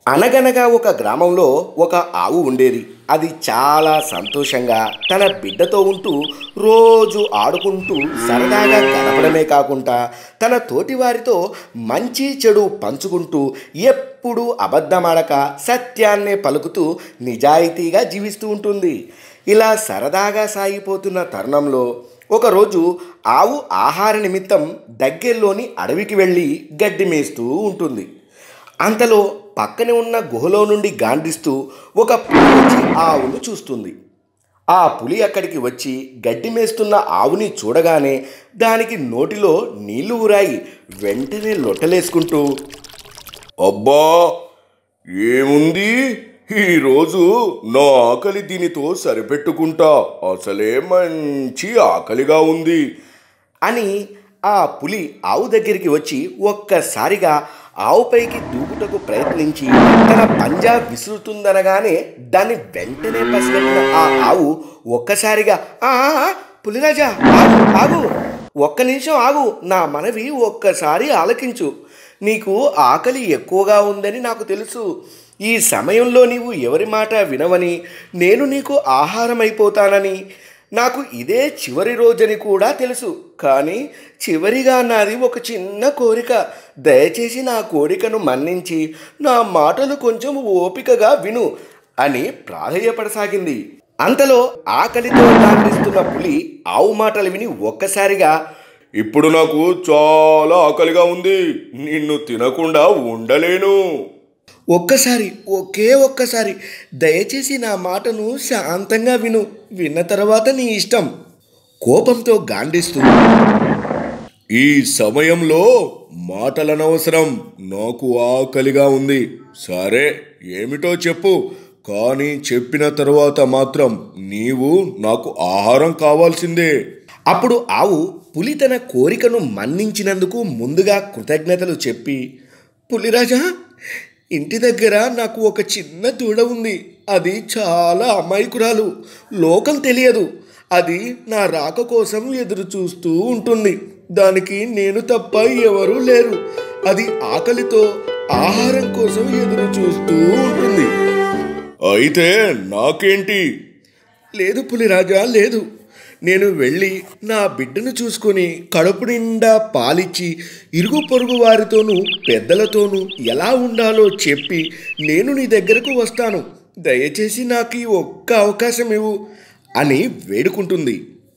అనగనగా ఒక గ్రామంలో ఒక ఆవు ఉండేది అది చాలా సంతోషంగా తన బిడ్డతో ఉంటూ రోజు ఆడుకుంటూ సరదాగా గడపడమే కాకుండా తన తోటివారితో మంచి చెడు పంచుకుంటూ ఎప్పుడూ అబద్ధమాడక సత్యాన్నే పలుకుతూ నిజాయితీగా జీవిస్తూ ఉంటుంది ఇలా సరదాగా సాగిపోతున్న తరుణంలో ఒకరోజు ఆవు ఆహార నిమిత్తం దగ్గరలోని అడవికి వెళ్ళి గడ్డి మేస్తూ ఉంటుంది అంతలో పక్కనే ఉన్న గుహలో నుండి గాండిస్తూ ఒక పులి వచ్చి ఆవును చూస్తుంది ఆ పులి అక్కడికి వచ్చి గడ్డి మేస్తున్న ఆవుని చూడగానే దానికి నోటిలో నీళ్లు ఊరాయి వెంటనే లొట్టలేసుకుంటూ అబ్బా ఏముంది ఈరోజు నా ఆకలి దీనితో సరిపెట్టుకుంటా అసలే మంచి ఆకలిగా ఉంది అని ఆ పులి ఆవు దగ్గరికి వచ్చి ఒక్కసారిగా ఆవుపైకి దూకుటకు ప్రయత్నించి తన పంజా విసురుతుందనగానే దాన్ని వెంటనే పసిగట్టిన ఆ ఆవు ఒక్కసారిగా "ఆ, ఆ, ఆ, పులిరాజా ఆగు ఆగు ఒక్క నిమిషం ఆగు నా మనవి ఒక్కసారి ఆలకించు నీకు ఆకలి ఎక్కువగా ఉందని నాకు తెలుసు ఈ సమయంలో నీవు ఎవరి మాట వినవని నేను నీకు ఆహారం అయిపోతానని నాకు ఇదే చివరి రోజని కూడా తెలుసు కానీ చివరిగా నాది ఒక చిన్న కోరిక దయచేసి నా కోరికను మన్నించి నా మాటలు కొంచెం ఓపికగా విను అని ప్రాధేయపడసాగింది అంతలో ఆకలితో దాండిస్తున్న పులి ఆవు మాటలు విని ఒక్కసారిగా ఇప్పుడు నాకు చాలా ఆకలిగా ఉంది నిన్ను తినకుండా ఉండలేను ఒక్కసారి ఒకే ఒక్కసారి దయచేసి నా మాటను శాంతంగా విను విన్న తర్వాత నీ ఇష్టం కోపంతో గాండిస్తూ ఈ సమయంలో మాటలనవసరం నాకు ఆకలిగా ఉంది సరే ఏమిటో చెప్పు కానీ చెప్పిన తరువాత మాత్రం నీవు నాకు ఆహారం కావాల్సిందే అప్పుడు ఆవు పులి తన కోరికను మన్నించినందుకు ముందుగా కృతజ్ఞతలు చెప్పి పులిరాజా ఇంటి దగ్గర నాకు ఒక చిన్న దూడ ఉంది అది చాలా అమాయకురాలు లోకం తెలియదు అది నా రాక కోసం ఎదురు చూస్తూ ఉంటుంది దానికి నేను తప్ప ఎవరూ లేరు అది ఆకలితో ఆహారం కోసం ఎదురు చూస్తూ ఉంటుంది అయితే నాకేంటి లేదు పులిరాజా లేదు నేను వెళ్ళి నా బిడ్డను చూసుకొని కడుపు నిండా పాలిచ్చి ఇరుగు పొరుగు వారితోనూ పెద్దలతోనూ ఎలా ఉండాలో చెప్పి నేను నీ దగ్గరకు వస్తాను దయచేసి నాకు ఈ ఒక్క అవకాశం ఇవ్వు అని వేడుకుంటుంది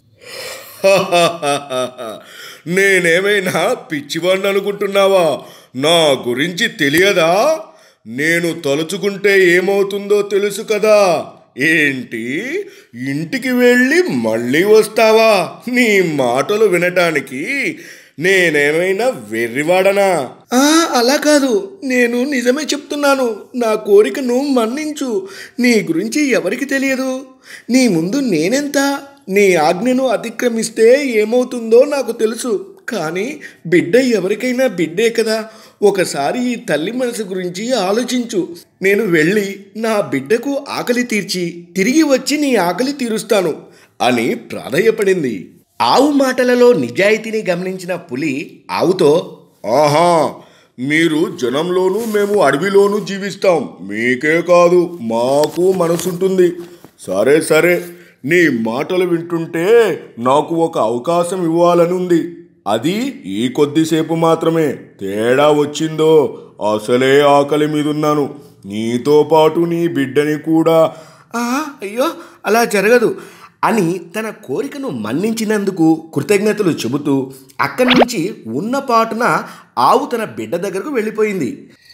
నేనేమైనా పిచ్చివాడిని అనుకుంటున్నావా నా గురించి తెలియదా నేను తలుచుకుంటే ఏమవుతుందో తెలుసు కదా ఏంటి ఇంటికి వెళ్ళి మళ్ళీ వస్తావా నీ మాటలు వినటానికి నేనేమైనా వెర్రివాడనా "ఆ, అలా కాదు నేను నిజమే చెప్తున్నాను నా కోరికను మన్నించు నీ గురించి ఎవరికి తెలియదు నీ ముందు నేనెంత నీ ఆజ్ఞను అతిక్రమిస్తే ఏమవుతుందో నాకు తెలుసు కానీ బిడ్డ ఎవరికైనా బిడ్డే కదా ఒకసారి ఈ తల్లి మనసు గురించి ఆలోచించు నేను వెళ్ళి నా బిడ్డకు ఆకలి తీర్చి తిరిగి వచ్చి నీ ఆకలి తీరుస్తాను అని ప్రాధేయపడింది ఆవు మాటలలో నిజాయితీని గమనించిన పులి ఆవుతో ఆహా మీరు జనంలోనూ మేము అడవిలోనూ జీవిస్తాం మీకే కాదు మాకు మనసుంటుంది సరే సరే నీ మాటలు వింటుంటే నాకు ఒక అవకాశం ఇవ్వాలని ఉంది అది ఈ కొద్దిసేపు మాత్రమే తేడా వచ్చిందో అసలే ఆకలి మీదున్నాను నీతో పాటు నీ బిడ్డని కూడా "ఆ, అయ్యో అలా జరగదు అని తన కోరికను మన్నించినందుకు కృతజ్ఞతలు చెబుతూ అక్కడి నుంచి ఉన్న పాటున ఆవు తన బిడ్డ దగ్గరకు వెళ్ళిపోయింది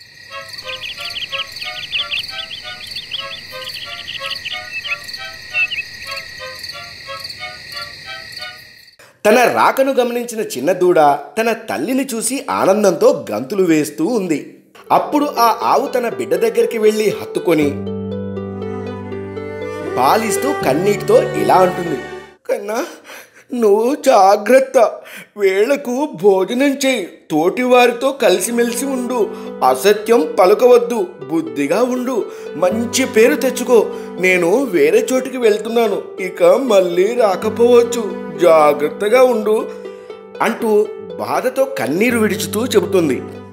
తన రాకను గమనించిన చిన్న దూడ తన తల్లిని చూసి ఆనందంతో గంతులు వేస్తూ ఉంది అప్పుడు ఆ ఆవు తన బిడ్డ దగ్గరికి వెళ్ళి హత్తుకొని పాలిస్తూ కన్నీటితో ఇలా అంటుంది కన్నా నువ్వు జాగ్రత్త వేళకు భోజనం చేయి తోటి వారితో కలిసిమెలిసి ఉండు అసత్యం పలుకవద్దు బుద్ధిగా ఉండు మంచి పేరు తెచ్చుకో నేను వేరే చోటికి వెళ్తున్నాను ఇక మళ్ళీ రాకపోవచ్చు జాగ్రత్తగా ఉండు అంటూ బాధతో కన్నీరు విడుచుతూ చెబుతుంది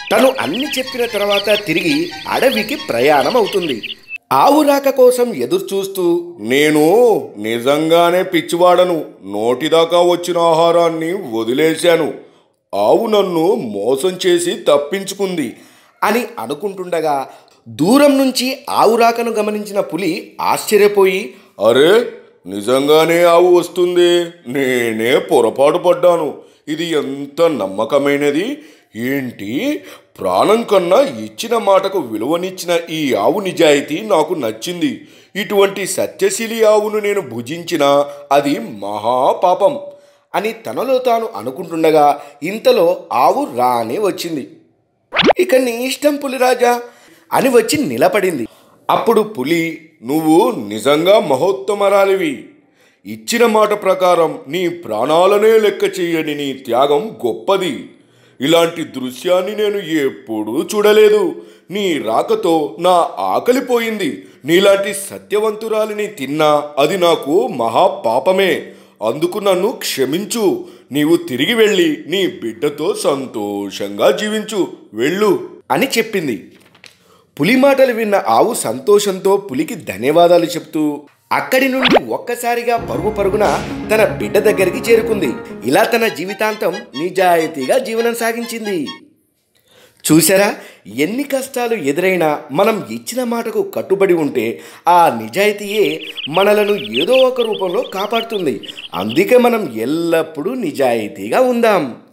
తను అన్ని చెప్పిన తర్వాత తిరిగి అడవికి ప్రయాణం అవుతుంది ఆవు రాక కోసం ఎదురు చూస్తూ నేను నిజంగానే పిచ్చివాడను నోటిదాకా వచ్చిన ఆహారాన్ని వదిలేశాను ఆవు నన్ను మోసం చేసి తప్పించుకుంది అని అనుకుంటుండగా దూరం నుంచి ఆవు రాకను గమనించిన పులి ఆశ్చర్యపోయి అరే నిజంగానే ఆవు వస్తుంది నేనే పొరపాటు పడ్డాను ఇది ఎంత నమ్మకమైనది ఏంటి ప్రాణం కన్నా ఇచ్చిన మాటకు విలువనిచ్చిన ఈ ఆవు నిజాయితీ నాకు నచ్చింది ఇటువంటి సత్యశీలి ఆవును నేను భుజించినా అది మహాపాపం అని తనలో తాను అనుకుంటుండగా ఇంతలో ఆవు రానే వచ్చింది ఇక నీ ఇష్టం పులిరాజా అని వచ్చి నిలబడింది అప్పుడు పులి నువ్వు నిజంగా మహోత్తమరాలివి ఇచ్చిన మాట ప్రకారం నీ ప్రాణాలనే లెక్క చెయ్యని నీ త్యాగం గొప్పది ఇలాంటి దృశ్యాన్ని నేను ఎప్పుడూ చూడలేదు నీ రాకతో నా ఆకలి పోయింది నీలాంటి సత్యవంతురాలిని తిన్నా అది నాకు మహాపాపమే అందుకు నన్ను క్షమించు నీవు తిరిగి వెళ్ళి నీ బిడ్డతో సంతోషంగా జీవించు వెళ్ళు అని చెప్పింది పులి మాటలు విన్న ఆవు సంతోషంతో పులికి ధన్యవాదాలు చెప్తూ అక్కడి నుండి ఒక్కసారిగా పరుగు పరుగున తన బిడ్డ దగ్గరికి చేరుకుంది ఇలా తన జీవితాంతం నిజాయితీగా జీవనం సాగించింది చూసారా ఎన్ని కష్టాలు ఎదురైనా మనం ఇచ్చిన మాటకు కట్టుబడి ఉంటే ఆ నిజాయితీయే మనలను ఏదో ఒక రూపంలో కాపాడుతుంది అందుకే మనం ఎల్లప్పుడూ నిజాయితీగా ఉందాం